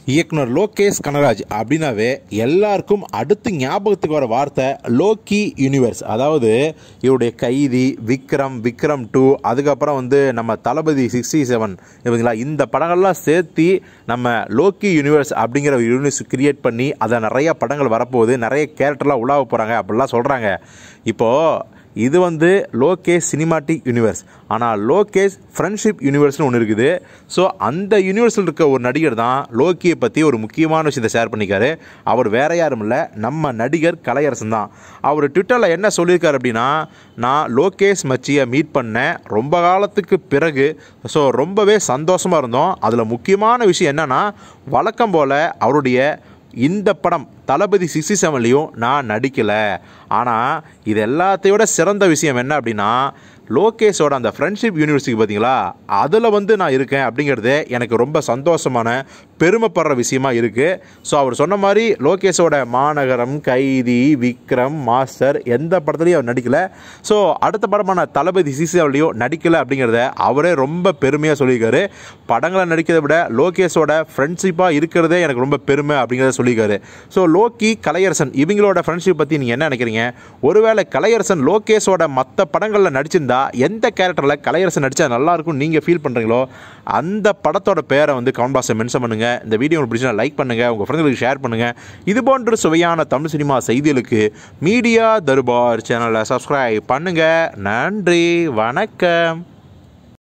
இயக்குனர் லோகேஷ் கனராஜ் அப்படின்னாவே எல்லாருக்கும் அடுத்து ஞாபகத்துக்கு வர வார்த்தை லோக்கி யூனிவர்ஸ் அதாவது இவருடைய கைதி விக்ரம் விக்ரம் டூ அதுக்கப்புறம் வந்து நம்ம தளபதி சிக்ஸ்டி செவன் இவங்களா இந்த படங்கள்லாம் சேர்த்து நம்ம லோக்கி யூனிவர்ஸ் அப்படிங்கிற ஒரு யூனிவர்ஸ் கிரியேட் பண்ணி அதை நிறைய படங்கள் வரப்போகுது நிறைய கேரக்டர்லாம் உலாவ போகிறாங்க அப்படிலாம் சொல்கிறாங்க இப்போது இது வந்து லோகேஷ் சினிமாட்டிக் யூனிவர்ஸ் ஆனால் லோகேஷ் ஃப்ரெண்ட்ஷிப் யூனிவர்ஸ்னு ஒன்று இருக்குது ஸோ அந்த யூனிவர்ஸில் இருக்க ஒரு நடிகர் தான் லோக்கியை பற்றி ஒரு முக்கியமான விஷயத்தை ஷேர் பண்ணிக்காரு அவர் வேற யாரும் இல்லை நம்ம நடிகர் கலையரசன் தான் அவர் ட்விட்டரில் என்ன சொல்லியிருக்காரு அப்படின்னா நான் லோகேஷ் மச்சியை மீட் பண்ணேன் ரொம்ப காலத்துக்கு பிறகு ஸோ ரொம்பவே சந்தோஷமாக இருந்தோம் அதில் முக்கியமான விஷயம் என்னன்னா வழக்கம் போல் அவருடைய இந்த படம் தளபதி சிக்ஸ்டி செவன்லேயும் நான் நடிக்கலை ஆனால் இது எல்லாத்தையோட சிறந்த விஷயம் என்ன அப்படின்னா லோகேஷோட அந்த ஃப்ரெண்ட்ஷிப் யூனிவர்சிட்டி பார்த்தீங்களா அதில் வந்து நான் இருக்கேன் அப்படிங்கிறது எனக்கு ரொம்ப சந்தோஷமான பெருமைப்படுற விஷயமா இருக்குது ஸோ அவர் சொன்ன மாதிரி லோகேஷோட மாநகரம் கைதி விக்ரம் மாஸ்டர் எந்த படத்துலையும் அவர் நடிக்கலை ஸோ அடுத்த படமான தளபதி சிசியாவிலையும் நடிக்கலை அப்படிங்கிறத அவரே ரொம்ப பெருமையாக சொல்லியிருக்காரு படங்களை நடிக்கிறதை விட லோகேஷோட ஃப்ரெண்ட்ஷிப்பாக இருக்கிறதே எனக்கு ரொம்ப பெருமை அப்படிங்கிறத சொல்லியிருக்காரு ஸோ லோக்கி கலையரசன் இவங்களோட ஃப்ரெண்ட்ஷிப் பற்றி நீங்கள் என்ன நினைக்கிறீங்க ஒருவேளை கலையரசன் லோகேஷோட மற்ற படங்களில் நடிச்சிருந்தா எந்த கேரக்டரில் கலையரசன் நடித்தா நல்லா இருக்கும் நீங்கள் ஃபீல் பண்ணுறீங்களோ அந்த படத்தோட பேரை வந்து கமெண்ட் பாக்ஸில் மென்ஷன் பண்ணுங்கள் இந்த வீடியோ உங்களுக்கு பிடிச்சா லைக் பண்ணுங்கள் உங்கள் ஃப்ரெண்ட்களுக்கு ஷேர் பண்ணுங்கள் இது போன்ற சுவையான தமிழ் சினிமா செய்திகளுக்கு மீடியா தர்பார் சேனலை சப்ஸ்கிரைப் பண்ணுங்கள் நன்றி வணக்கம்